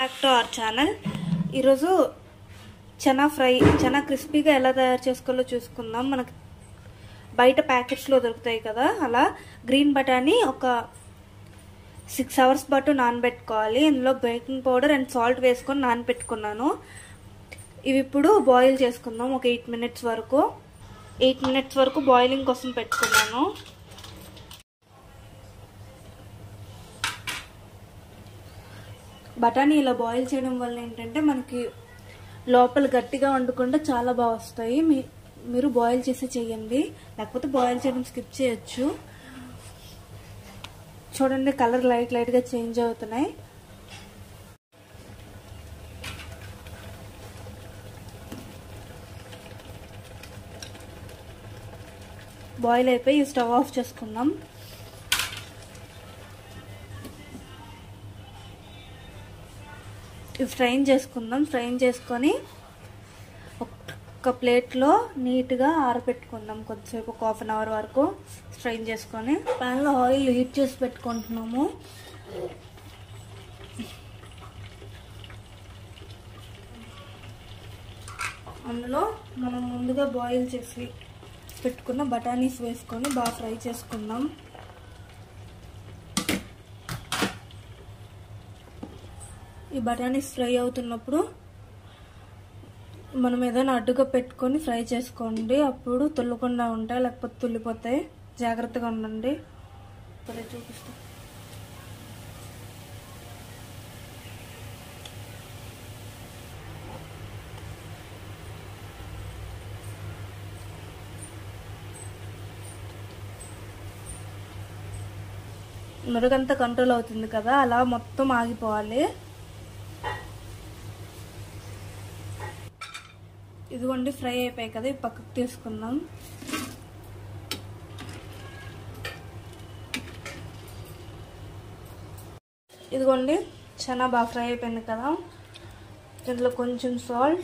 back to our channel ఈరోజు chana fry chana క్రిస్పీగా ఎలా తయారు చేసుకోవాలో చూసుకుందాం మనకి బయట ప్యాకెట్స్లో దొరుకుతాయి కదా అలా గ్రీన్ బటానీ ఒక సిక్స్ అవర్స్ పాటు నానబెట్టుకోవాలి ఇందులో బేకింగ్ పౌడర్ అండ్ సాల్ట్ వేసుకొని నానబెట్టుకున్నాను ఇవి ఇప్పుడు బాయిల్ చేసుకుందాం ఒక ఎయిట్ మినిట్స్ వరకు ఎయిట్ మినిట్స్ వరకు బాయిలింగ్ కోసం పెట్టుకున్నాను బఠానీ ఇలా బాయిల్ చేయడం వల్ల ఏంటంటే మనకి లోపల గట్టిగా వండకుండా చాలా బాగా వస్తాయి మీ మీరు బాయిల్ చేసి చేయండి లేకపోతే బాయిల్ చేయడం స్కిప్ చేయొచ్చు చూడండి కలర్ లైట్ లైట్గా చేంజ్ అవుతున్నాయి బాయిల్ అయిపోయి స్టవ్ ఆఫ్ చేసుకుందాం ఇవి ఫ్రైన్ చేసుకుందాం ఫ్రైన్ చేసుకొని ఒక ప్లేట్లో నీట్గా ఆరబెట్టుకుందాం కొద్దిసేపు ఒక హాఫ్ అన్ అవర్ వరకు స్ట్రైన్ చేసుకొని ప్యాన్లో ఆయిల్ హీట్ చేసి పెట్టుకుంటున్నాము అందులో మనం ముందుగా బాయిల్ చేసి పెట్టుకున్న బఠానీస్ వేసుకొని బాగా ఫ్రై చేసుకుందాం ఈ బఠానీస్ ఫ్రై అవుతున్నప్పుడు మనం ఏదైనా అడ్డుగా పెట్టుకొని ఫ్రై చేసుకోండి అప్పుడు తుల్లకుండా ఉంటాయి లేకపోతే తుల్లిపోతాయి జాగ్రత్తగా ఉండండి ఇప్పుడే చూపిస్తా నురగంతా కంట్రోల్ అవుతుంది కదా అలా మొత్తం ఆగిపోవాలి ఇదిగోండి ఫ్రై అయిపోయాయి కదా ఇవి పక్కకు తీసుకుందాం ఇదిగోండి చాలా బాగా ఫ్రై అయిపోయింది కదా ఇందులో కొంచెం సాల్ట్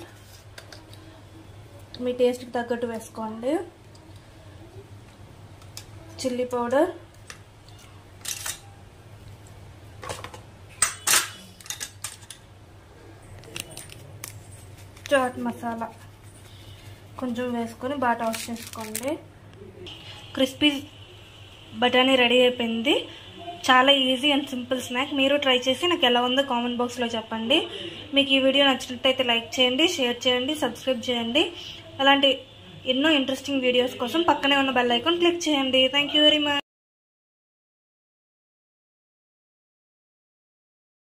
మీ టేస్ట్కి తగ్గట్టు వేసుకోండి చిల్లీ పౌడర్ చాట్ మసాలా కొంచెం వేసుకొని బాగా టాస్ చేసుకోండి క్రిస్పీ బఠానీ రెడీ అయిపోయింది చాలా ఈజీ అండ్ సింపుల్ స్నాక్ మీరు ట్రై చేసి నాకు ఎలా ఉందో కామెంట్ బాక్స్లో చెప్పండి మీకు ఈ వీడియో నచ్చినట్టయితే లైక్ చేయండి షేర్ చేయండి సబ్స్క్రైబ్ చేయండి అలాంటి ఎన్నో ఇంట్రెస్టింగ్ వీడియోస్ కోసం పక్కనే ఉన్న బెల్ ఐకాన్ క్లిక్ చేయండి థ్యాంక్ వెరీ మచ్